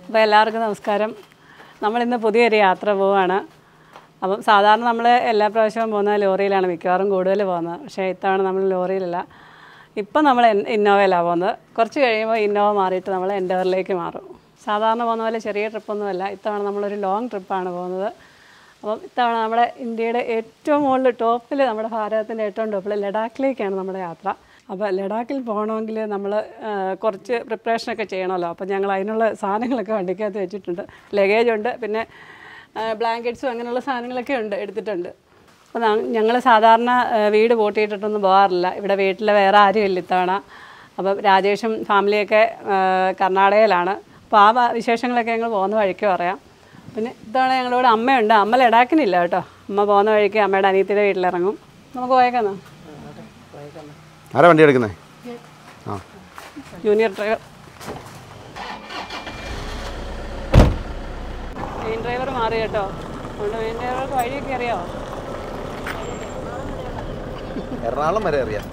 അപ്പോൾ എല്ലാവർക്കും നമസ്കാരം നമ്മളിന്ന് പുതിയൊരു യാത്ര പോവുകയാണ് അപ്പം സാധാരണ നമ്മൾ എല്ലാ പ്രാവശ്യവും പോകുന്ന ലോറിയിലാണ് മിക്കവാറും കൂടുതൽ പോകുന്നത് പക്ഷേ ഇത്തവണ നമ്മൾ ലോറിയിലല്ല ഇപ്പം നമ്മൾ ഇൻ- ഇന്നോവയിലാണ് പോകുന്നത് കുറച്ച് കഴിയുമ്പോൾ ഇന്നോവ മാറിയിട്ട് നമ്മൾ എൻഡവറിലേക്ക് മാറും സാധാരണ പോകുന്ന പോലെ ചെറിയ ട്രിപ്പൊന്നുമല്ല ഇത്തവണ നമ്മളൊരു ലോങ് ട്രിപ്പാണ് പോകുന്നത് അപ്പം ഇത്തവണ നമ്മുടെ ഇന്ത്യയുടെ ഏറ്റവും മുകളിൽ ടോപ്പിൽ നമ്മുടെ ഭാരതത്തിൻ്റെ ഏറ്റവും ടോപ്പിൽ ലഡാക്കിലേക്കാണ് നമ്മുടെ യാത്ര അപ്പോൾ ലഡാക്കിൽ പോകണമെങ്കിൽ നമ്മൾ കുറച്ച് പ്രിപ്പറേഷനൊക്കെ ചെയ്യണമല്ലോ അപ്പോൾ ഞങ്ങൾ അതിനുള്ള സാധനങ്ങളൊക്കെ വണ്ടിക്കകത്ത് വെച്ചിട്ടുണ്ട് ലഗേജ് ഉണ്ട് പിന്നെ ബ്ലാങ്കറ്റ്സും അങ്ങനെയുള്ള സാധനങ്ങളൊക്കെ ഉണ്ട് എടുത്തിട്ടുണ്ട് അപ്പോൾ ഞങ്ങൾ സാധാരണ ആ, വീട് പൂട്ടിയിട്ടിട്ടൊന്നും പോകാറില്ല ഇവിടെ വീട്ടിൽ വേറെ ആരുമില്ല ഇത്തവണ അപ്പം രാജേഷും ഫാമിലിയൊക്കെ ആ, കർണാടകയിലാണ് അപ്പോൾ ആ വ- വിശേഷങ്ങളൊക്കെ ഞങ്ങൾ പോകുന്ന വഴിക്ക് പറയാം പിന്നെ ഇത്തവണ ഞങ്ങളോട് അമ്മയുണ്ട് അമ്മ ലഡാക്കിനില്ല കേട്ടോ അമ്മ പോകുന്ന വഴിക്ക് അമ്മയുടെ അനിയത്തിയുടെ വീട്ടിലിറങ്ങും നമുക്ക് പോയേക്കാന്നോ ആരാ വണ്ടി എടുക്കുന്നത് ആ ജൂനിയർ ഡ്രൈവർ മെയിൻ ഡ്രൈവർ മാറി കേട്ടോ അതുകൊണ്ട് മെയിൻ ഡ്രൈവർക്ക് വഴിയൊക്കെ അറിയാമോ എറണാകുളം വരെ അറിയാം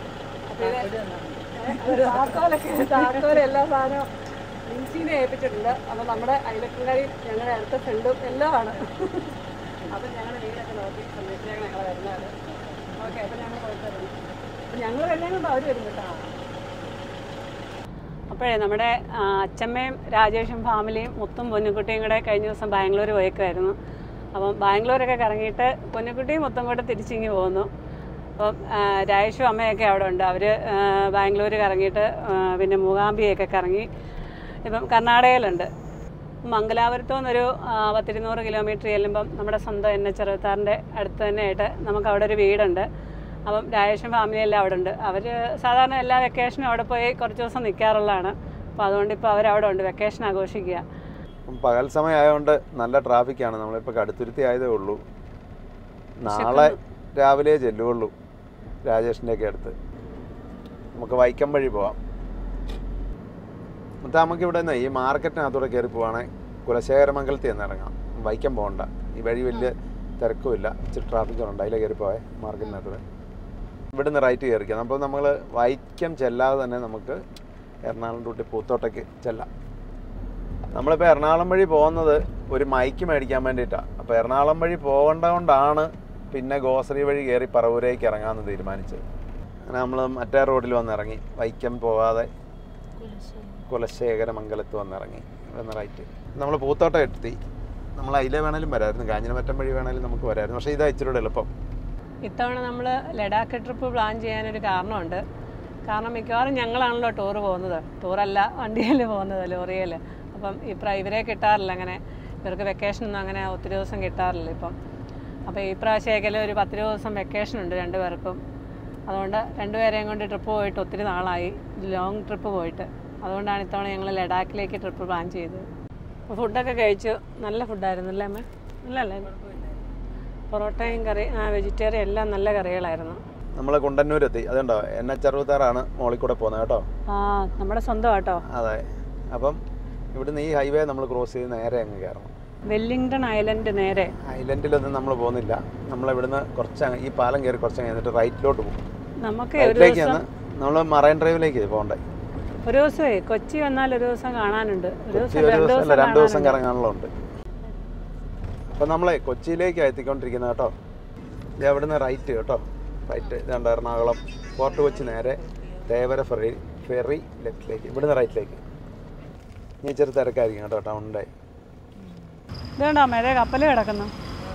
താക്കോലൊക്കെ താക്കോല് എല്ലാ സാധനവും ലിൻസിനെ ഏൽപ്പിച്ചിട്ടുണ്ട് അപ്പോൾ നമ്മുടെ അയലക്കാരി ഞങ്ങളുടെ അടുത്ത ഫ്രണ്ടും എല്ലാമാണ് അപ്പം ഞങ്ങളുടെ വീടൊക്കെ നോക്കി സന്ദേശിച്ചാണ് ഞങ്ങൾ വരുന്നത് ഓക്കെ അപ്പം ഞങ്ങൾ പോയിട്ട് അപ്പം ഞങ്ങൾ വരുന്നതിന് മുമ്പ് അവർ വരും കേട്ടോ അപ്പോഴേ നമ്മുടെ ആ, അച്ചമ്മയും രാജേഷും ഫാമിലിയും മുത്തും പൊന്നുകുട്ടിയും കൂടെ കഴിഞ്ഞ ദിവസം ബാംഗ്ലൂർ പോയേക്കുമായിരുന്നു അപ്പം ബാംഗ്ലൂരൊക്കെ കറങ്ങിയിട്ട് പൊന്നുകുട്ടിയും മുത്തും കൂടെ തിരിച്ചിങ്ങി പോകുന്നു അപ്പം ആ, രാജേഷും അമ്മയൊക്കെ അവിടെ ഉണ്ട് അവർ ബാംഗ്ലൂർ കറങ്ങിയിട്ട് ആ, പിന്നെ മൂകാംബിയൊക്കെ കറങ്ങി ഇപ്പം കർണാടകയിലുണ്ട് മംഗലാപുരത്തു നിന്നൊരു ആ, പത്തിരുന്നൂറ് കിലോമീറ്റർ ചെല്ലുമ്പം നമ്മുടെ സ്വന്തം എൻ എച്ച് അറുപത്താറിൻ്റെ അടുത്ത് തന്നെയായിട്ട് നമുക്ക് അവിടെ ഒരു വീടുണ്ട് അപ്പം രാജേഷും ഫാമിലി എല്ലാം അവിടെ ഉണ്ട് അവർ സാധാരണ എല്ലാ വെക്കേഷനും അവിടെ പോയി കുറച്ച് ദിവസം നിൽക്കാറുള്ളതാണ് അപ്പോൾ അതുകൊണ്ട് ഇപ്പോൾ അവരവിടെ ഉണ്ട് വെക്കേഷൻ ആഘോഷിക്കുക ഇപ്പം പകൽ സമയം ആയതുകൊണ്ട് നല്ല ട്രാഫിക്കാണ് നമ്മളിപ്പോൾ കടുത്തുരുത്തി ആയതേ ഉള്ളൂ നാളെ രാവിലെ ചെല്ലുകയുള്ളൂ രാജേഷിൻ്റെ ഒക്കെ അടുത്ത് നമുക്ക് വൈക്കം വഴി പോവാം എന്നിട്ട് നമുക്ക് ഇവിടെ നിന്ന് ഈ മാർക്കറ്റിനകത്തൂടെ കയറി പോവാണെങ്കിൽ കുലശേഖരമംഗലത്തിൽ നിന്ന് ഇറങ്ങാം വൈക്കം പോകണ്ട ഈ വഴി വലിയ തിരക്കുമില്ല ഇച്ചിരി ട്രാഫിക്കുണ്ട് അതിലെ കയറി പോവേ മാർക്കറ്റിനകത്തൂടെ ഇവിടെ നിന്ന് റൈറ്റ് കയറിക്കാം അപ്പോൾ നമ്മൾ വൈക്കം ചെല്ലാതെ തന്നെ നമുക്ക് എറണാകുളം റൂട്ടിൽ പൂത്തോട്ടയ്ക്ക് ചെല്ലാം നമ്മളിപ്പോൾ എറണാകുളം വഴി പോകുന്നത് ഒരു മൈക്ക് മേടിക്കാൻ വേണ്ടിയിട്ടാണ് അപ്പോൾ എറണാകുളം വഴി പോകേണ്ടതുകൊണ്ടാണ് പിന്നെ ഗോസറി വഴി കയറി പറവൂരേക്ക് ഇറങ്ങാമെന്ന് തീരുമാനിച്ചത് അങ്ങനെ നമ്മൾ മറ്റേ റോഡിൽ വന്നിറങ്ങി വൈക്കം പോകാതെ കുലശേഖരമംഗലത്ത് വന്നിറങ്ങി ഇവിടെ നിന്ന് റൈറ്റ് നമ്മൾ പൂത്തോട്ടം എത്തി നമ്മൾ അതിലെ വേണേലും വരായിരുന്നു കാഞ്ഞിരമറ്റം വഴി വേണേലും നമുക്ക് വരായിരുന്നു പക്ഷേ ഇതാ ഇച്ചിരി കൂടെ എളുപ്പം ഇത്തവണ നമ്മൾ ലഡാക്ക് ട്രിപ്പ് പ്ലാൻ ചെയ്യാനൊരു കാരണമുണ്ട് കാരണം മിക്കവാറും ഞങ്ങളാണല്ലോ ടൂർ പോകുന്നത് ടൂറല്ല വണ്ടിയിൽ പോകുന്നത് ലോറിയിൽ അപ്പം ഇപ്രാ ഇവരെ കിട്ടാറില്ല അങ്ങനെ ഇവർക്ക് വെക്കേഷൻ ഒന്നും അങ്ങനെ ഒത്തിരി ദിവസം കിട്ടാറില്ല ഇപ്പം അപ്പോൾ ഈ പ്രാവശ്യമൊക്കെ ഒരു പത്ത് ദിവസം വെക്കേഷൻ ഉണ്ട് രണ്ടുപേർക്കും അതുകൊണ്ട് രണ്ടുപേരെയും കൊണ്ട് ട്രിപ്പ് പോയിട്ട് ഒത്തിരി നാളായി ലോങ് ട്രിപ്പ് പോയിട്ട് അതുകൊണ്ടാണ് ഇത്തവണ ഞങ്ങൾ ലഡാക്കിലേക്ക് ട്രിപ്പ് പ്ലാൻ ചെയ്തത് അപ്പോൾ ഫുഡൊക്കെ കഴിച്ചു നല്ല ഫുഡായിരുന്നു അല്ലേ അമ്മ നല്ലല്ലേ പൊറോട്ടയും കറി ആ വെജിറ്റേറിയൻ എല്ലാം നല്ല കറികളായിരുന്നു നമ്മൾ കുണ്ടന്നൂരെത്തി അതുണ്ടോ എൻ എച്ച് അറുപത്താറാണ് മോളിൽ കൂടെ പോകുന്നത് കേട്ടോ ആ നമ്മുടെ സ്വന്തം കേട്ടോ അതെ അപ്പം ഇവിടുന്ന് ഈ ഹൈവേ നമ്മൾ ക്രോസ് ചെയ്ത് നേരെ അങ്ങ് കയറണം വെല്ലിംഗ്ടൺ ഐലൻഡ് നേരെ ഐലൻഡിലൊന്നും നമ്മൾ പോകുന്നില്ല നമ്മൾ ഇവിടുന്ന് കുറച്ച് അങ്ങ് ഈ പാലം കയറി കുറച്ച് അങ്ങ് എന്നിട്ട് റൈറ്റിലോട്ട് പോകും നമുക്ക് ഒരു റൈറ്റിലേക്ക് ദിവസം ചെന്ന് നമ്മൾ മറൈൻ ഡ്രൈവിലേക്ക് പോകണ്ടേ ഒരു ദിവസമേ കൊച്ചി വന്നാൽ ഒരു ദിവസം കാണാനുണ്ട് ഒരു കൊച്ചി ദിവസം ഒരു രണ്ട് ദിവസം അല്ല ദിവസം രണ്ട് ദിവസം കാണാനുണ്ട് കറങ്ങാനുള്ളതുണ്ട് അപ്പം നമ്മളെ കൊച്ചിയിലേക്ക് എത്തിക്കൊണ്ടിരിക്കുന്നത് കേട്ടോ ഇത് അവിടുന്ന് റൈറ്റ് കേട്ടോ റൈറ്റ് ഇതാണ്ട് എറണാകുളം ഫോർട്ട് കൊച്ചി നേരെ തേവര ഫെറി ഫെറി ലെഫ്റ്റിലേക്ക് ഇവിടുന്ന് റൈറ്റിലേക്ക് ഇനി ചെറു തിരക്കായിരിക്കും കേട്ടോ ടൗണിൻ്റെ ഇതുണ്ടോ മഴ കപ്പൽ കിടക്കുന്നു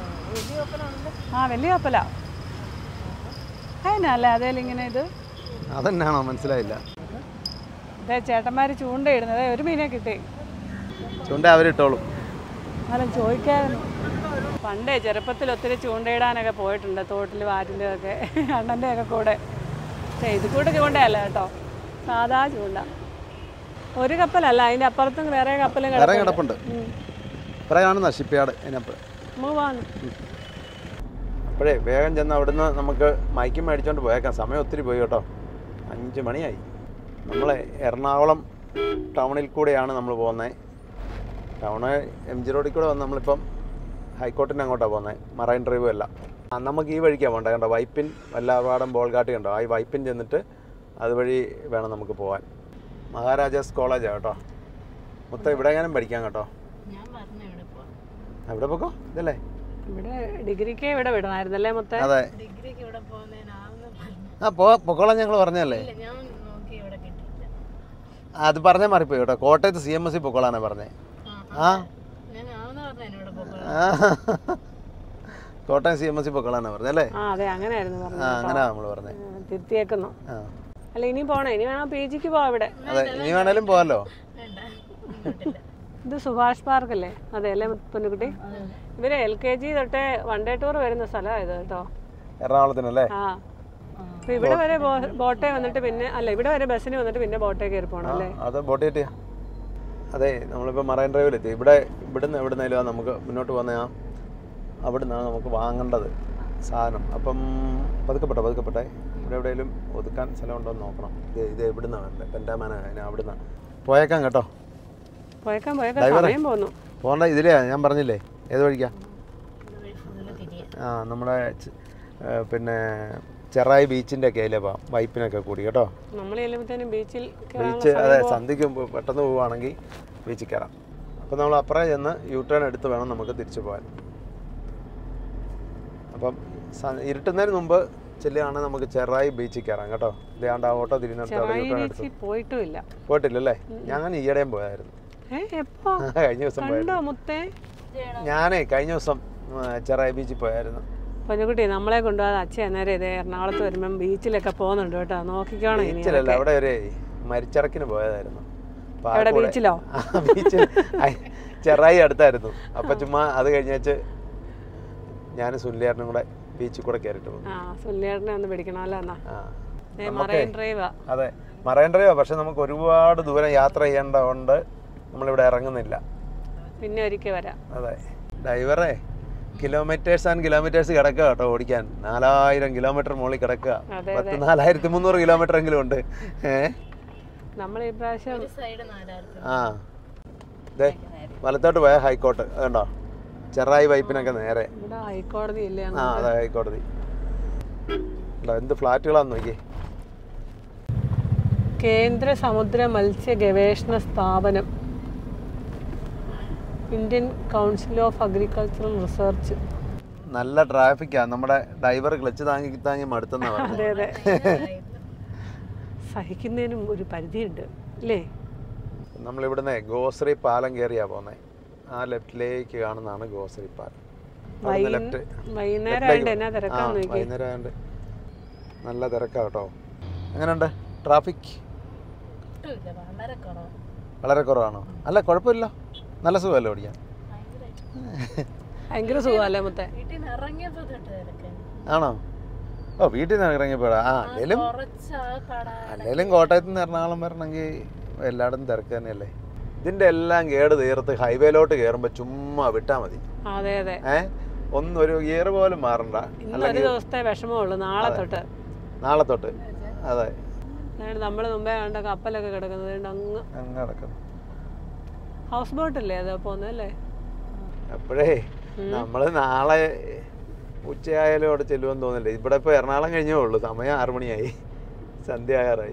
ആ വലിയ കപ്പലാ അതിനല്ലേ അതേലിങ്ങനെ ഇത് അതെന്നാണോ മനസ്സിലായില്ല ഇതേ ചേട്ടന്മാർ ചൂണ്ടയിടുന്നത് ഒരു മീനെ കിട്ടി ചൂണ്ട അവരിട്ടോളും എന്നാലും ചോദിക്കായിരുന്നു പണ്ടേ ചെറുപ്പത്തിൽ ഒത്തിരി ചൂണ്ടയിടാനൊക്കെ പോയിട്ടുണ്ട് തോട്ടിൽ വാറ്റിലും ഒക്കെ അണ്ണൻ്റെ ഒക്കെ കൂടെ പക്ഷേ ഇത് കൂടെ ചൂണ്ടയല്ല കേട്ടോ സാധാ ചൂണ്ട ഒരു കപ്പലല്ല അതിൻ്റെ അപ്പുറത്തും വേറെ കപ്പലും വേറെ കിടപ്പുണ്ട്. കിടപ്പുണ്ട് ഉം. ഇപ്പറേ കാണുന്ന ഷിപ്പ്യാർഡ് അതിനപ്പുറം നമുക്ക് പോകാം അപ്പോഴേ വേഗം ചെന്ന് അവിടുന്ന് നമുക്ക് മൈക്കും മേടിച്ചോണ്ട് പോയേക്കാം സമയം ഒത്തിരി പോയി കേട്ടോ അഞ്ച് മണിയായി നമ്മൾ എറണാകുളം ടൗണിൽ കൂടെയാണ് നമ്മൾ പോകുന്നത് ടൗണ് എം ജി റോഡിൽ കൂടെ വന്ന് നമ്മളിപ്പം ഹൈക്കോർട്ടിന് അങ്ങോട്ടാണ് പോകുന്നത് മറൈൻ ഡ്രൈവും അല്ല ആ, നമുക്ക് ഈ വഴിക്കാണ് പോകേണ്ടത് കണ്ടോ വൈപ്പിൻ വല്ലാപാടം ബോൾഗാട്ടി കണ്ടോ ആ ഈ വൈപ്പിൻ ചെന്നിട്ട് അതുവഴി വേണം നമുക്ക് പോകാൻ മഹാരാജാസ് കോളേജാണ് കേട്ടോ മൊത്തം ഇവിടെ എങ്ങാനും പഠിക്കാം കേട്ടോ ഞാൻ പറഞ്ഞു ഇവിടെ പോവാം എവിടെ പോക്കോ ഇതല്ലേ ഇവിടെ ഡിഗ്രിക്ക് ഇവിടെ വിടണമായിരുന്നല്ലേ മൊത്തം അതെ ഡിഗ്രിക്ക് ഇവിടെ പോകുന്നതിനാവുന്ന പറഞ്ഞു ആ പോ പൊക്കോളാം ഞങ്ങൾ പറഞ്ഞല്ലേ ഇല്ല ഞാൻ നോക്കി ഇവിടെ കിട്ടിയില്ല അത് പറഞ്ഞാൽ മാറിപ്പോയി കേട്ടോ കോട്ടയത്ത് സി എം എസ് സി പൊക്കോളാനാ പറഞ്ഞേ ആ ആ ഞാൻ ആവുന്ന പറഞ്ഞു ഇവിടെ പോകാം ആ. Kottayam C M S C പൊക്കളാണ് പറഞ്ഞത് അല്ലേ ആ അതെ അങ്ങനെയായിരുന്നു ആ പറഞ്ഞത് അങ്ങനെ നമ്മൾ പറഞ്ഞത് ആ, തിരുത്തിയേക്കുന്നു ആ അല്ല ഇനി പോണേ ഇനി വേണം പി ജിക്ക് പോവാം ഇവിടെ അതെ ഇനി വേണേലും പോകാമല്ലോ വേണ്ട ഇങ്ങോട്ടില്ല ഇത് സുഭാഷ് പാർക്ക് അല്ലേ അതെ അല്ലേ പൊന്നുകുട്ടി ഇവര് എൽ കെ ജി തൊട്ടേ വൺ ഡേ ടൂർ വരുന്ന സ്ഥലമാണ് ഇത് കേട്ടോ എറണാകുളത്തിനല്ലേ ആ അപ്പൊ ഇവിടെ വരെ ബോ- ബോട്ടേ വന്നിട്ട് പിന്നെ അല്ല ഇവിടെ വരെ ബസ്സിന് വന്നിട്ട് പിന്നെ ബോട്ടേ കയറി പോകണം അല്ലേ അത് ബോട്ട് കിട്ടിയാ അതെ നമ്മളിപ്പോൾ മറൈൻ ഡ്രൈവിലെത്തി ഇവിടെ ഇവിടുന്ന് എവിടുന്നേലും നമുക്ക് മുന്നോട്ട് പോകുന്ന ആ അവിടുന്നാണ് നമുക്ക് വാങ്ങേണ്ടത് സാധനം അപ്പം പതുക്കപ്പെട്ടെ പതുക്കപ്പെട്ടെ ഇവിടെ എവിടെയെങ്കിലും ഒതുക്കാൻ സ്ഥലമുണ്ടോ എന്ന് നോക്കണം ഇത് ഇത് എവിടുന്നാണ് വേണ്ടത് പെൻറ്റാമാന അതിന് അവിടുന്ന് പോയേക്കാം കേട്ടോ പോയേക്കാൻ പോയേക്കാൻ ഡ്രൈവറെ. സമയം പോന്നു പോകണ്ട ഇതിലേ ഞാൻ പറഞ്ഞില്ലേ ഏത് വഴിക്കാ ഫുള്ള് തിരിയാം ആ നമ്മുടെ ചെ- ഏ, പിന്നെ ചെറായി ബീച്ചിൻ്റെ ഒക്കെ അതിലെ പോവാം വൈപ്പിനൊക്കെ കൂടി കേട്ടോ നമ്മൾ ചെല്ലുമ്പോഴത്തേനും ബീച്ചിൽ ബീച്ച് അതെ സന്ധ്യയ്ക്ക് മുമ്പ് പെട്ടെന്ന് പോവുകയാണെങ്കിൽ ബീച്ചിൽ കയറാം അപ്പോൾ നമ്മൾ അപ്പുറം ചെന്ന് യൂ ടേൺ എടുത്ത് വേണം നമുക്ക് തിരിച്ചു പോകാൻ അപ്പം സ- ഇരുട്ടുന്നതിന് മുമ്പ് ചെല്ലുകയാണെങ്കിൽ നമുക്ക് ചെറായി ബീച്ചിൽ കയറാം കേട്ടോ ഇതാണ്ട് ആ ഓട്ടോ തിരിഞ്ഞിട്ട് അവിടെ യൂ ചെറായി ടേൺ എടുത്ത് ബീച്ചിൽ പോയിട്ടുമില്ല പോയിട്ടില്ലല്ലേ ഞാൻ ഈയിടെയും പോയായിരുന്നു ഏ എപ്പോ കഴിഞ്ഞ ദിവസം പോയായിരുന്നു കണ്ടോ മുത്തേ ഞാനേ കഴിഞ്ഞ ദിവസം ആ, ചെറായി ബീച്ചിൽ പോയായിരുന്നു പൊന്നുകുട്ടി നമ്മളെ കൊണ്ടുപോകാതെ അച്ഛൻ അന്നേരം ഇതേ എറണാകുളത്ത് വരുമ്പം ബീച്ചിലൊക്കെ പോകുന്നുണ്ട് കേട്ടോ നോക്കിക്കോണം ഇനി ബീച്ചിലല്ല അവിടെ ഒരു മരിച്ചടക്കിന് പോയതായിരുന്നു അപ്പൊ ആ എവിടെ കൂടെ- ബീച്ചിലോ ആ, ബീച്ചിൽ ഐ, ചെറായി അടുത്തായിരുന്നു അപ്പൊ ചുമ്മാ അത് കഴിഞ്ഞേച്ച് ഞാൻ സുല്ലിയാറിനും കൂടെ ബീച്ചിൽ കൂടെ കയറിയിട്ട് പോകും ആ സുല്ലേട്ടനെ ഒന്ന് പിടിക്കണമല്ലോ എന്നാ ആ ഏ മറൈൻ ഡ്രൈവാ അതെ മറൈൻ ഡ്രൈവാ പക്ഷെ നമുക്ക് ഒരുപാട് ദൂരം യാത്ര ചെയ്യേണ്ടതുകൊണ്ട് നമ്മളിവിടെ ഇറങ്ങുന്നില്ല പിന്നെ ഒരിക്കൽ വരാം അതെ ഡ്രൈവറേ കിലോമീറ്റേഴ്സ് ആൻഡ് കിലോമീറ്റേഴ്സ് കിടക്കുക കേട്ടോ ഓടിക്കാൻ നാലായിരം കിലോമീറ്റർ മുകളിൽ കിടക്കുക അതെ, പത്ത് നാലായിരത്തി മുന്നൂറ് കിലോമീറ്റർ എങ്കിലും ഉണ്ട് ഏഹ് നമ്മൾ ഈ പ്രാവശ്യം ഒരു സൈഡ് നാലായിരത്തി ആ ദേ വലത്തോട്ട് പോയ ഹൈക്കോർട്ട് അതുണ്ടോ ചെറായി വൈപ്പിനൊക്കെ നേരെ ഇവിടെ ഹൈക്കോടതി ഇല്ലേ ആ അതെ ഹൈക്കോടതി ഉണ്ടോ, എന്ത് ഫ്ലാറ്റുകളാന്ന് നോക്കി കേന്ദ്ര സമുദ്ര മത്സ്യ ഗവേഷണ സ്ഥാപനം Indian Council of Agricultural Research നല്ല ട്രാഫിക്കാ നമ്മുടെ ഡ്രൈവർ ക്ലച്ച് താങ്ങി താങ്ങി മടുത്തെന്നാ പറഞ്ഞത് അതെ അതെ സഹിക്കുന്നതിനും ഒരു പരിധിയുണ്ട് അല്ലേ നമ്മളിവിടുന്ന് ഗോശ്രീ പാലം കയറിയാ പോന്നെ ആ ലെഫ്റ്റിലേക്ക് കാണുന്നതാണ് ഗോശ്രീ പാലം അവിടുന്ന് ലെഫ്റ്റ് വൈകുന്നേരം ലെഫ്റ്റിലേക്ക് ആയതുകൊണ്ട് എന്നാ ആ തിരക്കാന്ന് നോക്കി വൈകുന്നേരം ആയതുകൊണ്ട് നല്ല തിരക്കാ കേട്ടോ എങ്ങനെയുണ്ട് ട്രാഫിക് ഒട്ടുമില്ല വളരെ കുറവ് വളരെ കുറവാണോ അല്ല കുഴപ്പമില്ല നല്ല സുഖമല്ലേ ഓടിക്കാൻ ഭയങ്കര സുഖമല്ലേ മുത്തേ വീട്ടിൽ നിന്ന് ഇറങ്ങിയപ്പോ തൊട്ട് തിരക്കാണ് ആണോ ഓ വീട്ടിൽ നിന്ന് ഇറങ്ങിയപ്പോഴാ ആ അല്ലേലും കുറച്ച് ആ കട അല്ലേലും കോട്ടയത്ത് നിന്ന് എറണാകുളം വരണമെങ്കിൽ എല്ലായിടത്തും തിരക്ക് തന്നെയല്ലേ ഇതിന്റെ എല്ലാം കേട് തീർത്ത് ഹൈവേയിലോട്ട് കയറുമ്പോൾ ചുമ്മാ വിട്ടാ മതി അതെ അതെ ഏ ഒന്നും ഒരു ഗിയർ പോലും മാറണ്ട ഇന്ന് ഒരു ദിവസത്തെ വിഷമമുള്ളൂ നാളെ തൊട്ട് നാളെ തൊട്ട് അതെ നമ്മൾ മുമ്പേ കണ്ട കപ്പലൊക്കെ കിടക്കുന്നത് അതുകൊണ്ട് അങ്ങ് അങ്ങ് നടക്കുന്നു ഹൗസ് ബോട്ടല്ലേ അത് പോകുന്നത് അല്ലേ അപ്പോഴേ നമ്മള് നാളെ ഉച്ചയായാലും അവിടെ ചെല്ലുമെന്ന് തോന്നില്ല ഇവിടെ ഇപ്പൊ എറണാകുളം കഴിഞ്ഞേ ഉള്ളൂ സമയം ആറു മണിയായി സന്ധ്യ ആകാറായി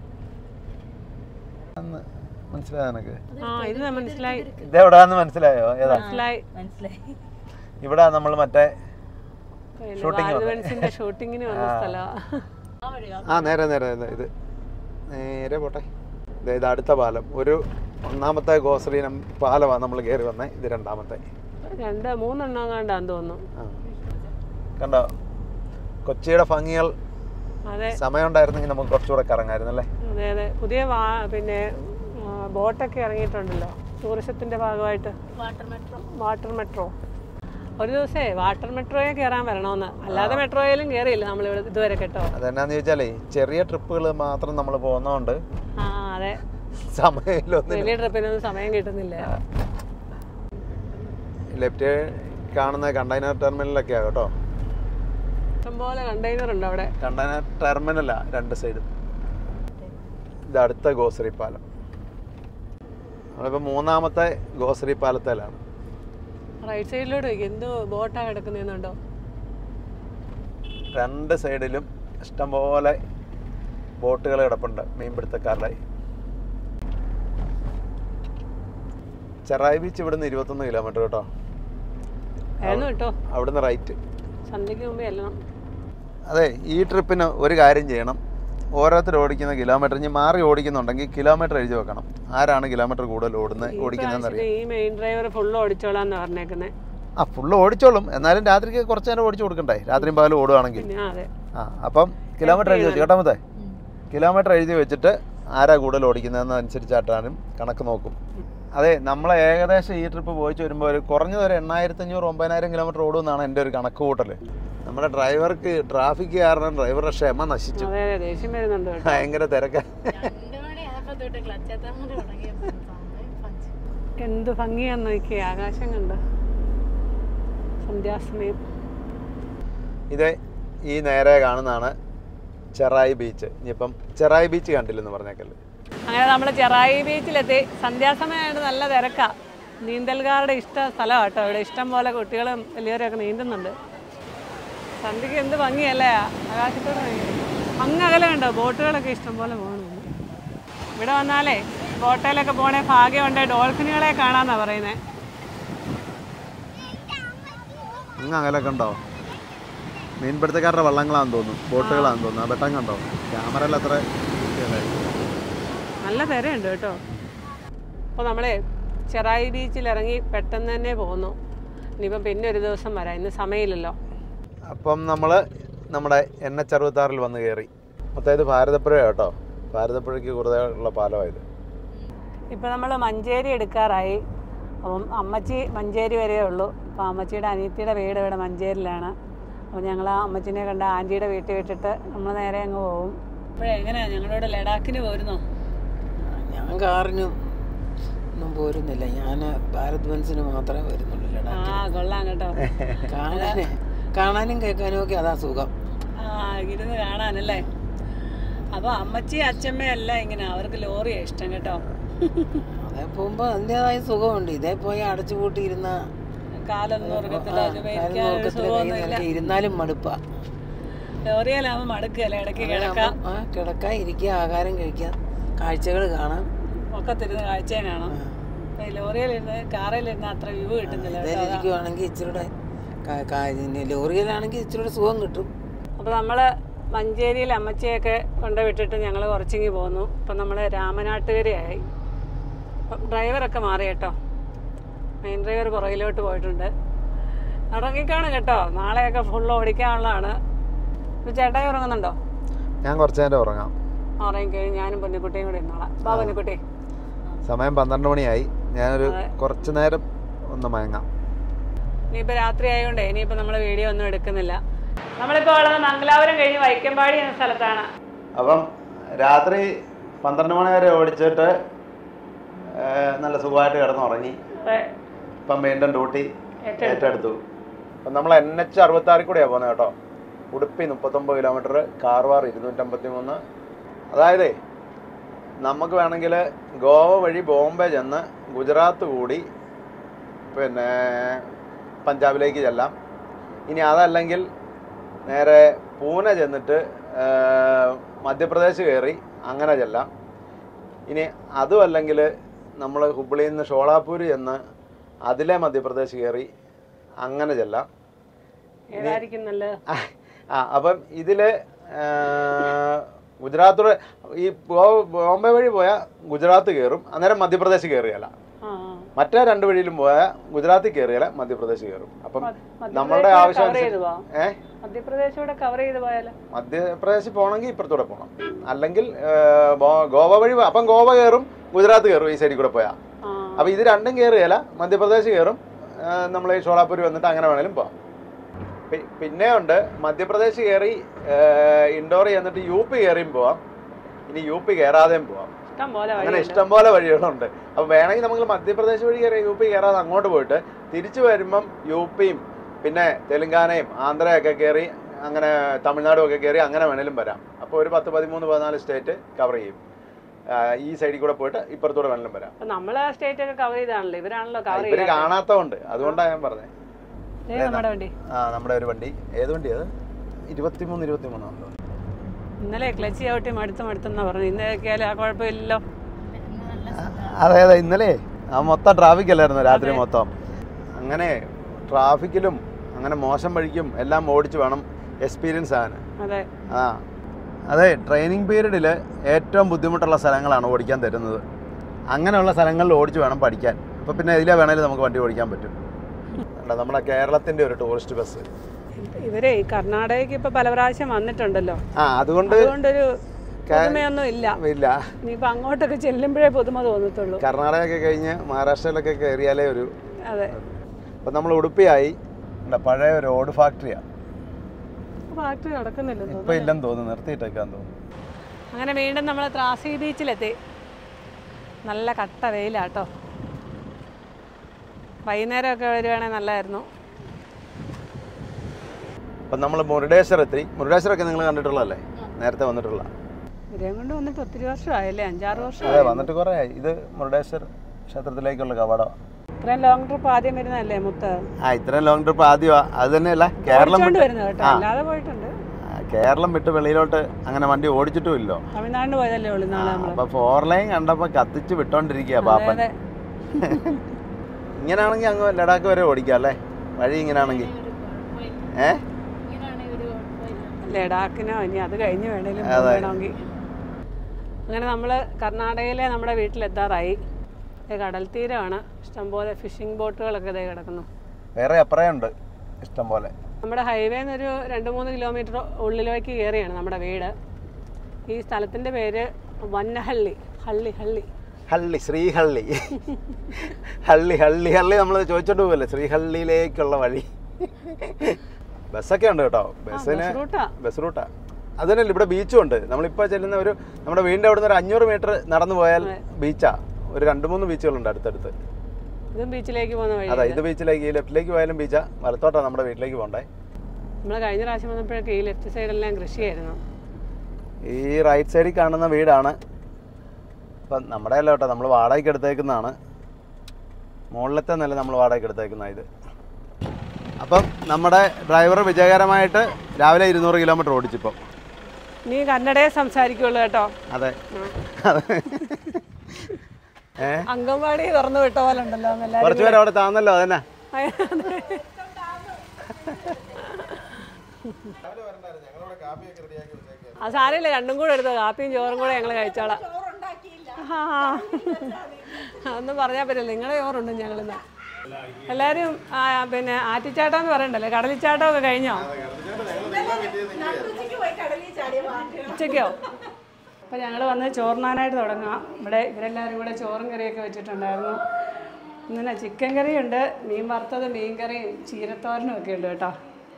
മനസ്സിലായോ നിനക്ക് ആ ഇത് മനസ്സിലായി ഇതെവിടാന്ന് മനസ്സിലായോ ഏതാ മനസ്സിലായി മനസ്സിലായി ഇവിടെ നമ്മൾ മറ്റേ പിന്നെ Shooting വന്നേ. വാൽവൻസിന്റെ ഷൂട്ടിങ്ങിന് വന്ന സ്ഥലമാണ് ആ വഴിയോ ആ നേരെ നേരെ നേരെ, ഇത് നേരെ പോട്ടെ ദേ ഇത് അടുത്ത പാലം ഒരു ഒന്നാമത്തെ ഗോശ്രീനം പാലമാണ് നമ്മൾ കയറി വന്നേ ഇത് രണ്ടാമത്തെ രണ്ട് മൂന്നെണ്ണം കണ്ടാന്ന് തോന്നുന്നു ആ കണ്ടോ കൊച്ചിയുടെ ഭംഗികൾ അതെ സമയം ഉണ്ടായിരുന്നെങ്കിൽ നമുക്ക് കുറച്ചുകൂടെ കറങ്ങായിരുന്നു അല്ലേ അതെ അതെ പുതിയ വാ പിന്നെ ആ, ബോട്ടൊക്കെ ഇറങ്ങിയിട്ടുണ്ടല്ലോ ടൂറിസത്തിന്റെ ഭാഗമായിട്ട് വാട്ടർ മെട്രോ വാട്ടർ മെട്രോ ഒരു ദിവസേ വാട്ടർ മെട്രോയെ കയറാൻ വരണമെന്ന് അല്ലാതെ മെട്രോയിലും കയറിയില്ല നമ്മൾ ഇവിടെ ഇതുവരെ കേട്ടോ അതെന്നാന്ന് ചോദിച്ചാലേ ചെറിയ ട്രിപ്പുകൾ മാത്രം നമ്മൾ പോകുന്നതുകൊണ്ട് ആ അതെ സമയമില്ലൊന്നും വലിയ ട്രിപ്പിനൊന്നും സമയം കിട്ടുന്നില്ല ലെഫ്റ്റ് കാണുന്ന കണ്ടെയ്നർ ടെർമിനലൊക്കെയാണ് കേട്ടോ ഇഷ്ടംപോലെ കണ്ടെയ്നർ ഉണ്ട് അവിടെ കണ്ടെയ്നർ ടെർമിനലാ രണ്ട് സൈഡും ഇത് അടുത്ത ഗോശ്രീ പാലം നമ്മളിപ്പോൾ മൂന്നാമത്തെ ഗോശ്രീ പാലത്തിലാണ് റൈറ്റ് സൈഡിലോട്ട് നോക്കി എന്തോ ബോട്ടാ കിടക്കുന്നതെന്നുണ്ടോ രണ്ട് സൈഡിലും ഇഷ്ടംപോലെ ബോട്ടുകൾ കിടപ്പുണ്ട് മീൻപിടുത്തക്കാരുടെ ചെറായി ബീച്ച് ഇവിടുന്ന് ഇരുപത്തൊന്ന് കിലോമീറ്റർ കേട്ടോ ആയിരുന്നു കേട്ടോ അവിടുന്ന് റൈറ്റ് സന്ധ്യയ്ക്ക് മുമ്പേ എല്ലാം അതെ ഈ ട്രിപ്പിന് ഒരു കാര്യം ചെയ്യണം ഓരോരുത്തർ ഓടിക്കുന്ന കിലോമീറ്റർ ഇനി മാറി ഓടിക്കുന്നുണ്ടെങ്കിൽ കിലോമീറ്റർ എഴുതി വെക്കണം ആരാണ് കിലോമീറ്റർ കൂടുതൽ ഓടുന്നത് ഓടിക്കുന്നതെന്ന് അറിയാം ഈ മെയിൻ ഡ്രൈവർ ഫുള്ള് ഓടിച്ചോളാന്ന് പറഞ്ഞേക്കുന്നേ ആ ഫുള്ള് ഓടിച്ചോളും എന്നാലും രാത്രിക്ക് കുറച്ച് നേരം ഓടിച്ചു കൊടുക്കണ്ടേ രാത്രിയും പകലും ഓടുവാണെങ്കിൽ പിന്നെ അതെ ആ അപ്പം കിലോമീറ്റർ എഴുതി വെച്ചു കേട്ടോ മത്തേ കിലോമീറ്റർ എഴുതി വെച്ചിട്ട് ആരാ കൂടുതൽ ഓടിക്കുന്നതെന്ന് അനുസരിച്ചാട്ടാനും കണക്ക് നോക്കും അതെ നമ്മൾ ഏകദേശം ഈ ട്രിപ്പ് പോയിച്ച് വരുമ്പോൾ ഒരു കുറഞ്ഞത് ഒരു എണ്ണായിരത്തി അഞ്ഞൂറ് ഒമ്പതിനായിരം കിലോമീറ്റർ ഓടുമെന്നാണ് എൻ്റെ ഒരു കണക്ക് കൂട്ടൽ നമ്മുടെ ഡ്രൈവർക്ക് ട്രാഫിക് കാരണം ഡ്രൈവറുടെ ക്ഷമ നശിച്ചു അതെ അതെ ദേഷ്യം വരുന്നുണ്ട് കേട്ടോ ഭയങ്കര തിരക്ക രണ്ട് മണി ആയപ്പോ തൊട്ട് ക്ലച്ചെത്താൻ കൂടി തുടങ്ങിയപ്പോ സമയം പഞ്ച് എന്ത് ഭംഗിയാന്ന് നോക്കി ആകാശം കണ്ടോ സന്ധ്യാസമയം ഇത് ഈ നേരെ കാണുന്നതാണ് ചെറായി ബീച്ച് ഇനിയിപ്പം ചെറായി ബീച്ച് കണ്ടില്ലെന്ന് പറഞ്ഞേക്കല്ലേ അങ്ങനെ നമ്മൾ ചെറായി ബീച്ചിലെത്തി സന്ധ്യാസമയമായിട്ട് നല്ല തിരക്കാ നീന്തൽക്കാരുടെ ഇഷ്ട സ്ഥലമാണ് കേട്ടോ ഇവിടെ ഇഷ്ടം പോലെ കുട്ടികളും വലിയവരൊക്കെ നീന്തുന്നുണ്ട് സന്ധ്യക്ക് എന്ത് ഭംഗിയല്ലേ ആകാശത്തോട് അങ്ങ് അകലെ ഉണ്ടോ ബോട്ടുകളൊക്കെ ഇഷ്ടം പോലെ പോകുന്നുണ്ട് ഇവിടെ വന്നാലേ ബോട്ടയിലൊക്കെ പോണേ ഭാഗ്യമുണ്ട് ഡോൾഫിനുകളെ കാണാന്നാ പറയുന്നത് അങ്ങ് അകലൊക്കെ ഉണ്ടോ മീൻപിടുത്തക്കാരുടെ വള്ളങ്ങളാന്ന് തോന്നുന്നു ബോട്ടുകളാന്ന് തോന്നുന്നു ആ വെട്ടം കണ്ടോ ക്യാമറയിൽ അത്ര നല്ല തിരയുണ്ട് കേട്ടോ അപ്പോൾ നമ്മളെ ചെറായി ബീച്ചിൽ ഇറങ്ങി പെട്ടെന്ന് തന്നെ പോന്നു ഇനിയിപ്പം പിന്നെ ഒരു ദിവസം വരാം ഇന്ന് സമയമില്ലല്ലോ അപ്പം നമ്മൾ നമ്മുടെ എൻ എച്ച് അറുപത്താറിൽ വന്ന് കയറി മൊത്തം ഇത് ഭാരതപ്പുഴ കേട്ടോ ഭാരതപ്പുഴയ്ക്ക് കൂടുതൽ ഉള്ള പാലമായത് ഇപ്പം നമ്മൾ മഞ്ചേരി എടുക്കാറായി അപ്പം അമ്മച്ചി മഞ്ചേരി വരേ ഉള്ളൂ അപ്പോൾ അമ്മച്ചിയുടെ അനിയത്തിയുടെ വീട് ഇവിടെ മഞ്ചേരിയിലാണ് അപ്പോൾ ഞങ്ങൾ ആ അമ്മച്ചിനെ കണ്ട ആൻറ്റിയുടെ വീട്ടിൽ വിട്ടിട്ട് നമ്മൾ നേരെ അങ്ങ് പോകും ഇപ്പോഴേ എങ്ങനെയാണ് ഞങ്ങളോട് ലഡാക്കിന് പോരുന്നോ ഞാൻ കാറിനും ഒന്നും പോരുന്നില്ല ഞാൻ ഭാരത് ബൻസിന് മാത്രമേ വരുന്നുള്ളൂ ആ ലഡാക്കിന് കൊള്ളാം കേട്ടോ കാണാന് കാണാനും കേൾക്കാനും ഒക്കെ അതാ സുഖം ആ ഇരുന്ന് കാണാനല്ലേ അപ്പോൾ അമ്മച്ചി അച്ഛമ്മയും എല്ലാം ഇങ്ങനെ അവർക്ക് ലോറിയാണ് ഇഷ്ടം കേട്ടോ അതേ പോകുമ്പോൾ അതിൻ്റെതായ സുഖമുണ്ട് ഇതേ പോയി അടച്ചു പൂട്ടിയിരുന്ന കാലൊന്നും ഉറക്കത്തില്ല ആ, ചുമ്മാ കാലും ഇരിക്കാൻ ഒരു നോക്കത്തില്ല, കൈ സുഖമൊന്നുമില്ല നിലയ്ക്ക് ഇരുന്നാലും മടുപ്പാ ലോറിയിലാവുമ്പോൾ മടുക്കുകയല്ലേ ഇടയ്ക്ക് കിടക്കാം ആ കിടക്കാൻ ഇരിക്കുക ആഹാരം കഴിക്കാം കാഴ്ചകൾ കാണാം ഒക്കത്തിരുന്ന് കാഴ്ചയും കാണാം ആ. ഇപ്പൊ ഈ ലോറിയിലിരുന്ന് കാറിലിരുന്ന് അത്ര വ്യൂ കിട്ടുന്നില്ല കേട്ടോ. അതാ. ഇതിലിരിക്കുവാണെങ്കിൽ ഇച്ചിരൂടെ കാ- കാ- ഇതിന് ലോറിയിലാണെങ്കിൽ ഇച്ചിരൂടെ സുഖം കിട്ടും അപ്പോൾ നമ്മൾ മഞ്ചേരിയിൽ അമ്മച്ചിയൊക്കെ കൊണ്ടുവിട്ടിട്ട് ഞങ്ങൾ കുറച്ചിങ്ങി പോന്നു അപ്പം നമ്മൾ രാമനാട്ടുകരയായി അപ്പം ഡ്രൈവറൊക്കെ മാറി കേട്ടോ മെയിൻ ഡ്രൈവർ പുറകിലോട്ട് പോയിട്ടുണ്ട് ഇറങ്ങിക്കാണ് കേട്ടോ നാളെയൊക്കെ ഫുൾ ഓടിക്കാനുള്ളതാണ് ഇപ്പം ചേട്ടായി ഉറങ്ങുന്നുണ്ടോ ഞാൻ കുറച്ച് നേരം ഉറങ്ങാം ഉറങ്ങിക്കഴിഞ്ഞ് ഞാനും പൊന്നിക്കുട്ടിയും കൂടി ഇരുന്നോളാം ബാ പൊന്നിക്കുട്ടി സമയം പന്ത്രണ്ട് മണിയായി ഞാനൊരു കുറച്ച് നേരം ഒന്ന് മയങ്ങാം ഇനിയിപ്പോൾ രാത്രി ആയതുകൊണ്ടേ ഇനിയിപ്പോൾ നമ്മൾ വീഡിയോ ഒന്നും എടുക്കുന്നില്ല നമ്മളിപ്പോൾ ഉള്ളത് മംഗലാപുരം കഴിഞ്ഞ് വൈക്കമ്പാടി എന്ന സ്ഥലത്താണ് അപ്പം രാത്രി പന്ത്രണ്ട് മണി വരെ ഓടിച്ചിട്ട് ആ, നല്ല സുഖമായിട്ട് കിടന്നുറങ്ങി അതെ. ഇപ്പം വീണ്ടും ഡ്യൂട്ടി ഏറ്റെടുത്തു. ഏറ്റെടുത്തു അപ്പം നമ്മൾ എൻ എച്ച് അറുപത്താറിൽ കൂടിയാണ് പോകുന്നത് കേട്ടോ ഉടുപ്പി മുപ്പത്തൊമ്പത് കിലോമീറ്റർ കാർവാർ ഇരുന്നൂറ്റമ്പത്തി മൂന്ന് അതായത് നമുക്ക് വേണമെങ്കിൽ ഗോവ വഴി ബോംബെ ചെന്ന് ഗുജറാത്ത് കൂടി പിന്നെ പഞ്ചാബിലേക്ക് ചെല്ലാം ഇനി അതല്ലെങ്കിൽ നേരെ പൂനെ ചെന്നിട്ട് ആ, മധ്യപ്രദേശ് കയറി അങ്ങനെ ചെല്ലാം ഇനി അതും അല്ലെങ്കിൽ നമ്മൾ ഹുബ്ലിയിൽ നിന്ന് ഷോളാപ്പൂർ ചെന്ന് അതിലെ മധ്യപ്രദേശ് കയറി അങ്ങനെ ചെല്ലാം ഏതായിരിക്കും നല്ലത് ആ അപ്പം ഇതില് ആ, ഗുജറാത്തോടെ ഈ ബോ- ബോംബെ വഴി പോയാൽ ഗുജറാത്ത് കയറും അന്നേരം മധ്യപ്രദേശ് കയറിയല്ല ആ മറ്റേ രണ്ട് വഴിയിലും പോയാൽ ഗുജറാത്തിൽ കയറിയാൽ മധ്യപ്രദേശ് കയറും അപ്പം മധ്യപ്രദേശ് നമ്മളുടെ കൂടെ ആവശ്യം cover ചെയ്ത് പോവാം. ഏ മധ്യപ്രദേശ് കൂടെ കവർ ചെയ്ത് പോയാലോ മധ്യപ്രദേശിൽ പോകണമെങ്കിൽ ഇപ്പുറത്തൂടെ പോകണം അല്ലെങ്കിൽ ആ, ബോ- ഗോവ വഴി പോ- അപ്പം ഗോവ കയറും ഗുജറാത്ത് കയറും ഈ സൈഡിൽ കൂടെ പോയാൽ ആ അപ്പോൾ ഇത് രണ്ടും കയറിയല്ല മധ്യപ്രദേശ് കയറും നമ്മൾ ഈ ഷോളാപ്പൂർ വന്നിട്ട് അങ്ങനെ വേണേലും പോവാം പി- പിന്നെ ഉണ്ട് മധ്യപ്രദേശ് കയറി ഇൻഡോർ ചെന്നിട്ട് യു പി കയറിയും പോവാം ഇനി യു പി കയറാതെയും പോവാം ഇഷ്ടം പോലെ അങ്ങനെ വഴിയുണ്ട്. ഇഷ്ടംപോലെ വഴികളുണ്ട് അപ്പോൾ വേണമെങ്കിൽ നമുക്ക് മധ്യപ്രദേശ് വഴി കയറി യു പി കയറാതെ അങ്ങോട്ട് പോയിട്ട് തിരിച്ചു വരുമ്പം യു പിയും പിന്നെ തെലുങ്കാനയും ആന്ധ്രയൊക്കെ കയറി അങ്ങനെ തമിഴ്നാടും ഒക്കെ കയറി അങ്ങനെ വേണേലും വരാം അപ്പോൾ ഒരു പത്ത് പതിമൂന്ന് പതിനാല് സ്റ്റേറ്റ് കവർ ചെയ്യും ആ, ഈ സൈഡിൽ കൂടെ പോയിട്ട് ഇപ്പുറത്തൂടെ വേണേലും വരാം അപ്പൊ നമ്മള് ആ സ്റ്റേറ്റ് ഒക്കെ കവർ ചെയ്താണല്ലോ ഇവരാണല്ലോ കവർ ഇവര് ചെയ്യാൻ കാണാത്തതുകൊണ്ട് അതുകൊണ്ടാണ് ഞാൻ പറഞ്ഞത് നമ്മുടെ വണ്ടി ആ നമ്മുടെ ഒരു വണ്ടി ഏത് വണ്ടി അത് ഇരുപത്തിമൂന്ന് ഇരുപത്തിമൂന്നാണല്ലോ ഇന്നലെ ക്ലച്ച് ചവിട്ടി മടുത്ത് മടുത്തെന്നാ പറഞ്ഞു ഇന്നലെയൊക്കെയാലും ആ കുഴപ്പമില്ലല്ലോ ഇന്ന് നല്ല അതെ അതെ ഇന്നലെ ആ മൊത്തം ട്രാഫിക് അല്ലായിരുന്നു രാത്രി മൊത്തം അങ്ങനെ ട്രാഫിക്കിലും അങ്ങനെ മോശം വഴിക്കും എല്ലാം ഓടിച്ച് വേണം എക്സ്പീരിയൻസ് ആകാൻ അതെ ആ അതെ ട്രെയിനിങ് പീരീഡിൽ ഏറ്റവും ബുദ്ധിമുട്ടുള്ള സ്ഥലങ്ങളാണ് ഓടിക്കാൻ തരുന്നത് അങ്ങനെയുള്ള സ്ഥലങ്ങളിൽ ഓടിച്ച് വേണം പഠിക്കാൻ അപ്പോൾ പിന്നെ ഇതിലെ വേണേലും നമുക്ക് വണ്ടി ഓടിക്കാൻ പറ്റും കണ്ടോ, നമ്മുടെ കേരളത്തിൻ്റെ ഒരു ടൂറിസ്റ്റ് ബസ് ഇവരെ ഈ കർണാടകയ്ക്ക് ഇപ്പൊ പല പ്രാവശ്യം വന്നിട്ടുണ്ടല്ലോ ആ അതുകൊണ്ട് അതുകൊണ്ടൊരു പുതുമയൊന്നും ഇല്ല ഇല്ല ഇനിയിപ്പോ അങ്ങോട്ടൊക്കെ ചെല്ലുമ്പോഴേ പുതുമ തോന്നത്തുള്ളൂ കർണാടകയൊക്കെ കഴിഞ്ഞ് മഹാരാഷ്ട്രയിലൊക്കെ കയറിയാലേ ഒരു അതെ അപ്പം നമ്മൾ ഉടുപ്പിയായി കണ്ടോ, പഴയ ഒരു ഓട് ഫാക്ടറിയാണ് ഫാക്ടറി നടക്കുന്നില്ലെന്ന് ഇപ്പം ഇല്ലെന്ന് തോന്നുന്നു നിർത്തിയിട്ടേക്കാന്ന് തോന്നുന്നു അങ്ങനെ വീണ്ടും നമ്മൾ ത്രാസി ബീച്ചിലെത്തി നല്ല കട്ട വെയിലാട്ടോ വൈകുന്നേരമൊക്കെ വരുവാണെങ്കിൽ നല്ലതായിരുന്നു അപ്പം നമ്മൾ മുരുടേശ്വർ എത്തി മുരുടേശ്വരൊക്കെ നിങ്ങൾ കണ്ടിട്ടുള്ളതല്ലേ നേരത്തെ വന്നിട്ടുള്ള ഇവരെയും കൊണ്ട് വന്നിട്ട് ഒത്തിരി വർഷമായല്ലേ അഞ്ചാറ് വർഷം അതെ വന്നിട്ട് കുറേ ആയി ഇത് മുരുടേശ്വർ ക്ഷേത്രത്തിലേക്കുള്ള കവാടമാണ് ഇത്രയും ലോങ് ട്രിപ്പ് ആദ്യം വരുന്നതല്ലേ മുത്ത് ആ ഇത്രയും ലോങ് ട്രിപ്പ് ആദ്യമാണ് അത് തന്നെയല്ല കേരളം ഓടിച്ചോണ്ട് വിട്ട് വരുന്നത് കേട്ടോ ആ. അല്ലാതെ പോയിട്ടുണ്ട് ആ, കേരളം വിട്ട് വെളിയിലോട്ട് അങ്ങനെ വണ്ടി ഓടിച്ചിട്ടും ഇല്ലോ തമിഴ്നാടിന് പോയതല്ലേ ഉള്ളു നാളെ നമ്മൾ അപ്പൊ ഫോർ ലൈൻ കണ്ടപ്പോ കത്തിച്ച് വിട്ടോണ്ടിരിക്കുക പാപ്പൻ അതെ ഇങ്ങനാണെങ്കിൽ അങ്ങ് ലഡാക്ക് വരെ ഓടിക്കാം അല്ലേ വഴി ഇങ്ങനാണെങ്കിൽ ഏ ഇങ്ങനെയാണെങ്കിൽ ഒരു കുഴപ്പമില്ല ലഡാക്കിനോ ഇനി അത് കഴിഞ്ഞ് വേണേലും അതെ. വേണമെങ്കിൽ അങ്ങനെ നമ്മൾ കർണാടകയിലെ നമ്മുടെ വീട്ടിലെത്താറായി ദേ കടൽ തീരമാണ് ഇഷ്ടംപോലെ ഫിഷിംഗ് ബോട്ടുകളൊക്കെ ഇതേ കിടക്കുന്നു വേറെ അപ്പറയുണ്ട് ഇഷ്ടം പോലെ നമ്മുടെ ഹൈവേന്ന് ഒരു രണ്ട് മൂന്ന് കിലോമീറ്റർ ഉള്ളിലേക്ക് കയറിയാണ് നമ്മുടെ വീട് ഈ സ്ഥലത്തിൻ്റെ പേര് വന്നഹള്ളി ഹള്ളി ഹള്ളി ഹള്ളി ശ്രീഹള്ളി ഹള്ളി ഹള്ളി ഹള്ളി നമ്മൾ ചോദിച്ചോണ്ട് പോകല്ലേ ശ്രീഹള്ളിയിലേക്കുള്ള വഴി ബസ്സൊക്കെ ഉണ്ട് കേട്ടോ ബസ്സിന് ബസ് റൂട്ടാ ബസ് റൂട്ടാ അത് തന്നെയല്ല ഇവിടെ ബീച്ചും ഉണ്ട് നമ്മളിപ്പോൾ ചെല്ലുന്ന ഒരു നമ്മുടെ വീടിൻ്റെ അവിടെ നിന്ന് ഒരു അഞ്ഞൂറ് മീറ്റർ നടന്നു പോയാൽ ബീച്ചാ ഒരു രണ്ട് മൂന്ന് ബീച്ചുകളുണ്ട് അടുത്തടുത്ത് ഇതും ബീച്ചിലേക്ക് പോകുന്ന വഴി അതെ ഇത് ബീച്ചിലേക്ക് ഈ ലെഫ്റ്റിലേക്ക് പോയാലും ബീച്ചാ വലത്തോട്ടാണ് നമ്മുടെ വീട്ടിലേക്ക് പോകണ്ടേ നമ്മൾ കഴിഞ്ഞ പ്രാവശ്യം വന്നപ്പോഴൊക്കെ ഈ ലെഫ്റ്റ് സൈഡെല്ലാം കൃഷിയായിരുന്നു ഈ റൈറ്റ് സൈഡിൽ കാണുന്ന വീടാണ് ഇപ്പം നമ്മുടെ അല്ല കേട്ടോ നമ്മൾ വാടകയ്ക്ക് എടുത്തേക്കുന്നതാണ് മുകളിലത്തെ നില നമ്മൾ വാടകയ്ക്ക് എടുത്തേക്കുന്ന ഇത് അപ്പം നമ്മുടെ ഡ്രൈവർ വിജയകരമായിട്ട് രാവിലെ ഇരുന്നൂറ് കിലോമീറ്റർ ഓടിച്ചിപ്പോൾ നീ കന്നഡയെ സംസാരിക്കുള്ളൂ കേട്ടോ അതെ അതെ ഏ അംഗൻവാടി തുറന്നു വിട്ട പോലെ ഉണ്ടല്ലോ എല്ലാവരും കുറച്ച് പേര് അവിടെ താന്നല്ലോ അതന്നെ ആ സാരമില്ല രണ്ടും കൂടെ എടുത്തോ കാപ്പിയും ചോറും കൂടെ ഞങ്ങൾ കഴിച്ചോളാം ആ, ഒന്നും പറഞ്ഞാൽ പറ്റില്ല നിങ്ങളുടെ ചോറുണ്ട് ഞങ്ങളിന്ന് എല്ലാവരും ആ, പിന്നെ ആറ്റിച്ചാട്ടം എന്ന് പറയണ്ടല്ലേ കടലിച്ചാട്ടം ഒക്കെ കഴിഞ്ഞോ ഉച്ചയ്ക്കോ അപ്പോൾ ഞങ്ങൾ വന്ന് ചോറിനാനായിട്ട് തുടങ്ങാം ഇവിടെ ഇവരെല്ലാവരും കൂടെ ചോറും കറിയൊക്കെ വെച്ചിട്ടുണ്ടായിരുന്നു ഇങ്ങനെ ചിക്കൻ കറിയുണ്ട് മീൻ വറുത്തത് മീൻ കറിയും ചീരത്തോരനും ഒക്കെ ഉണ്ട് കേട്ടോ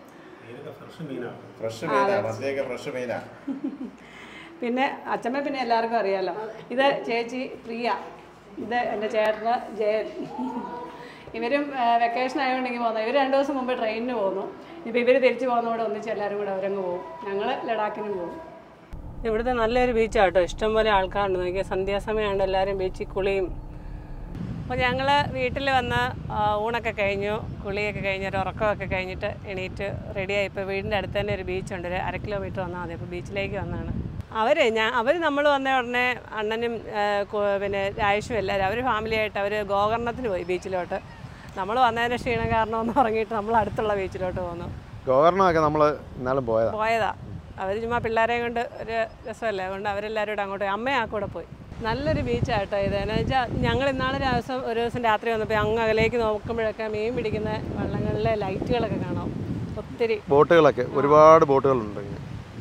ഫ്രഷ് മീനാ മതിയൊക്കെ ഫ്രഷ് മീനാ പിന്നെ അച്ഛമ്മ പിന്നെ എല്ലാവർക്കും അറിയാലോ ഇത് ചേച്ചി പ്രിയ ഇത് എൻ്റെ ചേട്ടന് ജയൻ ഇവരും വെക്കേഷൻ ആയതുകൊണ്ടെങ്കിൽ പോകുന്നത് ഇവർ രണ്ട് ദിവസം മുമ്പ് ട്രെയിനിന് പോകുന്നു ഇപ്പോൾ ഇവർ തിരിച്ചു പോകുന്നതോടെ ഒന്നിച്ച് എല്ലാവരും കൂടെ അവരങ്ങ് പോകും ഞങ്ങൾ ലഡാക്കിനും പോകും ഇവിടുത്തെ നല്ലൊരു ബീച്ചാണ് കേട്ടോ ഇഷ്ടംപോലെ ആൾക്കാരുണ്ട് നോക്കിയാൽ സന്ധ്യാസമയമുണ്ട് എല്ലാവരും ബീച്ചിൽ കുളിയും അപ്പോൾ ഞങ്ങൾ വീട്ടിൽ വന്ന് ആ, ഊണൊക്കെ കഴിഞ്ഞു കുളിയൊക്കെ കഴിഞ്ഞ് ഒരു ഉറക്കമൊക്കെ കഴിഞ്ഞിട്ട് എണീറ്റ് റെഡിയായി ഇപ്പോൾ വീടിൻ്റെ അടുത്ത് തന്നെ ഒരു ബീച്ചുണ്ട് ഒരു അര കിലോമീറ്റർ വന്നാൽ മതി അപ്പോൾ ബീച്ചിലേക്ക് വന്നതാണ് അവർ ഞാൻ അവർ നമ്മൾ വന്ന ഉടനെ അണ്ണനും ആ, കു- പിന്നെ രായേഷും എല്ലാവരും അവർ ഫാമിലിയായിട്ട് അവർ ഗോകർണത്തിന് പോയി ബീച്ചിലോട്ട് നമ്മൾ വന്നതിൻ്റെ ക്ഷീണം കാരണം ഒന്ന് ഉറങ്ങിയിട്ട് നമ്മൾ അടുത്തുള്ള ബീച്ചിലോട്ട് പോന്നു ഗവർണറൊക്കെ നമ്മൾ ഇന്നാളും പോയതാ പോയതാ അവർ ചുമ്മാ പിള്ളേരെ കൊണ്ട് ഒരു രസമല്ലേ അതുകൊണ്ട് അവരെല്ലാവരും കൂടെ അങ്ങോട്ട് പോയി അമ്മയും ആ കൂടെ പോയി നല്ലൊരു ബീച്ചാട്ടോ ഇത് എന്ന് വെച്ചാൽ ഞങ്ങൾ ഇന്നാളെ ഒരു ദിവസം ഒരു ദിവസം രാത്രി വന്നപ്പോൾ അങ്ങ് അകലേക്ക് നോക്കുമ്പോഴൊക്കെ മീൻ പിടിക്കുന്ന വള്ളങ്ങളിലെ ലൈറ്റുകളൊക്കെ കാണാം ഒത്തിരി ബോട്ടുകളൊക്കെ ഒരുപാട് ബോട്ടുകളുണ്ട് ഇങ്ങനെ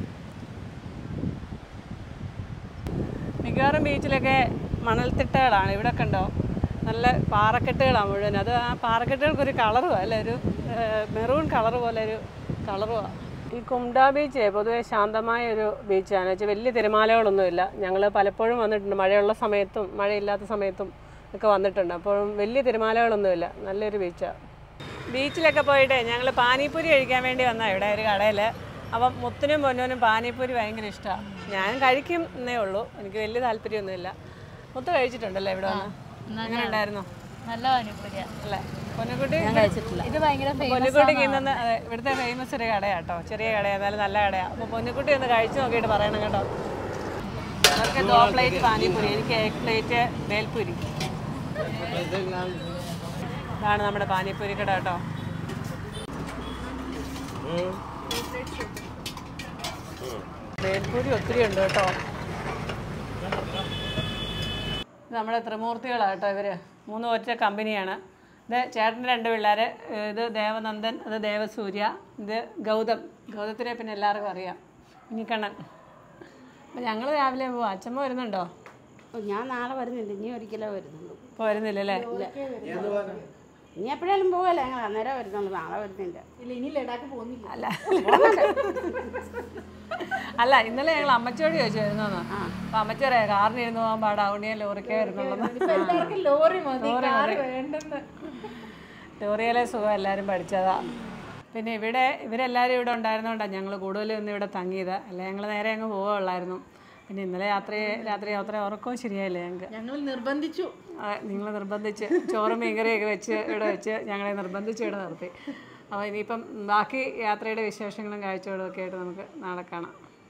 മിക്കവാറും ബീച്ചിലൊക്കെ മണൽത്തിട്ടകളാണ് ഇവിടെ കണ്ടോ നല്ല പാറക്കെട്ടുകളാണ് മുഴുവൻ അത് ആ പാറക്കെട്ടുകൾക്ക് ഒരു കളറും അല്ലേ ഒരു മെറൂൺ കളർ പോലെ ഒരു കളറുമാണ് ഈ കുംഡ ബീച്ച് പൊതുവെ ശാന്തമായ ഒരു ബീച്ചാണ് വെച്ചാൽ വലിയ തിരമാലകളൊന്നുമില്ല ഞങ്ങൾ പലപ്പോഴും വന്നിട്ടുണ്ട് മഴയുള്ള സമയത്തും മഴയില്ലാത്ത സമയത്തും ഒക്കെ വന്നിട്ടുണ്ട് അപ്പോഴും വലിയ തിരമാലകളൊന്നുമില്ല നല്ലൊരു ബീച്ചാണ് ബീച്ചിലൊക്കെ പോയിട്ട് ഞങ്ങൾ പാനിപ്പൂരി കഴിക്കാൻ വേണ്ടി വന്ന ഇവിടെ ഒരു കടയിൽ അപ്പം മുത്തിനും പൊന്നൂനും പാനിപ്പൂരി ഭയങ്കര ഇഷ്ടമാണ് ഞാൻ കഴിക്കും എന്നേ ഉള്ളൂ എനിക്ക് വലിയ താല്പര്യമൊന്നുമില്ല മുത്ത് കഴിച്ചിട്ടുണ്ടല്ലേ ഇവിടെ വന്ന് എങ്ങനെ ഉണ്ടായിരുന്നു നല്ല പാനിപ്പൂരിയാ അല്ലേ പൊന്നുകുട്ടി ഇത് ഭയങ്കര പൊന്നുകുട്ടിക്ക് ഇന്ന് അതെ ഇവിടുത്തെ ഫേമസ് ഒരു കടയാട്ടോ ചെറിയ കടയാണ് എന്നാലും നല്ല കടയാണ് അപ്പോൾ പൊന്നുകുട്ടി ഒന്ന് കഴിച്ചു നോക്കിയിട്ട് പറയണം കേട്ടോ അവർക്ക് ദോ പ്ലേറ്റ് പാനിപ്പൂരി എനിക്ക് എഗ് പ്ലേറ്റ് ബേൽപൂരി ഇതെല്ലാം ഇതാണ് നമ്മുടെ പാനിപ്പൂരി കട കേട്ടോ വേൽപ്പൂരി ഒത്തിരി ഉണ്ട് കേട്ടോ ഇത് നമ്മുടെ ത്രിമൂർത്തികളാണ് കേട്ടോ ഇവര് മൂന്ന് ഒറ്റ കമ്പനിയാണ് ഇത് ചേട്ടൻ്റെ രണ്ട് പിള്ളേർ ഇത് ദേവനന്ദൻ അത് ദേവസൂര്യ ഇത് ഗൗതം ഗൗതത്തിനെ പിന്നെ എല്ലാവർക്കും അറിയാം ഇനിക്കണ്ണൻ അപ്പം ഞങ്ങൾ രാവിലെ പോവാം അച്ഛമ്മ വരുന്നുണ്ടോ ഞാൻ നാളെ വരുന്നില്ല ഇനി ഒരിക്കലേ വരുന്നുള്ളൂ ഇപ്പോൾ വരുന്നില്ലല്ലേ ഇനി എപ്പോഴായാലും പോകല്ലേ ഞങ്ങൾ അന്നേരം വരുന്നുള്ളൂ നാളെ വരുന്നില്ല ഇല്ല ഇനി ലഡാക്ക് പോകുന്നില്ല അല്ല അല്ല ഇന്നലെ ഞങ്ങൾ അമ്മച്ചോട് ചോദിച്ചു വരുന്നോന്ന് അപ്പൊ അമ്മച്ചി പറയാം കാറിന് ഇരുന്ന് പോകാൻ പാടാ ഉണ്ണിയെ ലോറിക്കേ വരുന്നുള്ളൂ ഇപ്പൊ എല്ലാവർക്കും ലോറി മതി കാറ് വേണ്ടെന്ന് ലോറിയിലെ സുഖം എല്ലാവരും പഠിച്ചതാ പിന്നെ ഇവിടെ ഇവരെല്ലാവരും ഇവിടെ ഉണ്ടായിരുന്നോണ്ടാണ് ഞങ്ങൾ കൂടുതലും ഇന്ന് ഇവിടെ തങ്ങിയത് അല്ല ഞങ്ങൾ നേരെ അങ്ങ് പോവുള്ളായിരുന്നു പിന്നെ ഇന്നലെ യാത്ര രാത്രി യാത്ര ഉറക്കവും ശരിയായില്ല ഞങ്ങൾക്ക് ഞങ്ങൾ നിർബന്ധിച്ചു നിങ്ങൾ നിർബന്ധിച്ച് ചോറും മീൻകറിയൊക്കെ വെച്ച് ഇവിടെ വെച്ച് ഞങ്ങളെ നിർബന്ധിച്ച് ഇവിടെ നിർത്തി അപ്പോൾ ഇനിയിപ്പം ബാക്കി യാത്രയുടെ വിശേഷങ്ങളും കാഴ്ചകളും ഒക്കെ ആയിട്ട് നമുക്ക് നാളെ കാണാം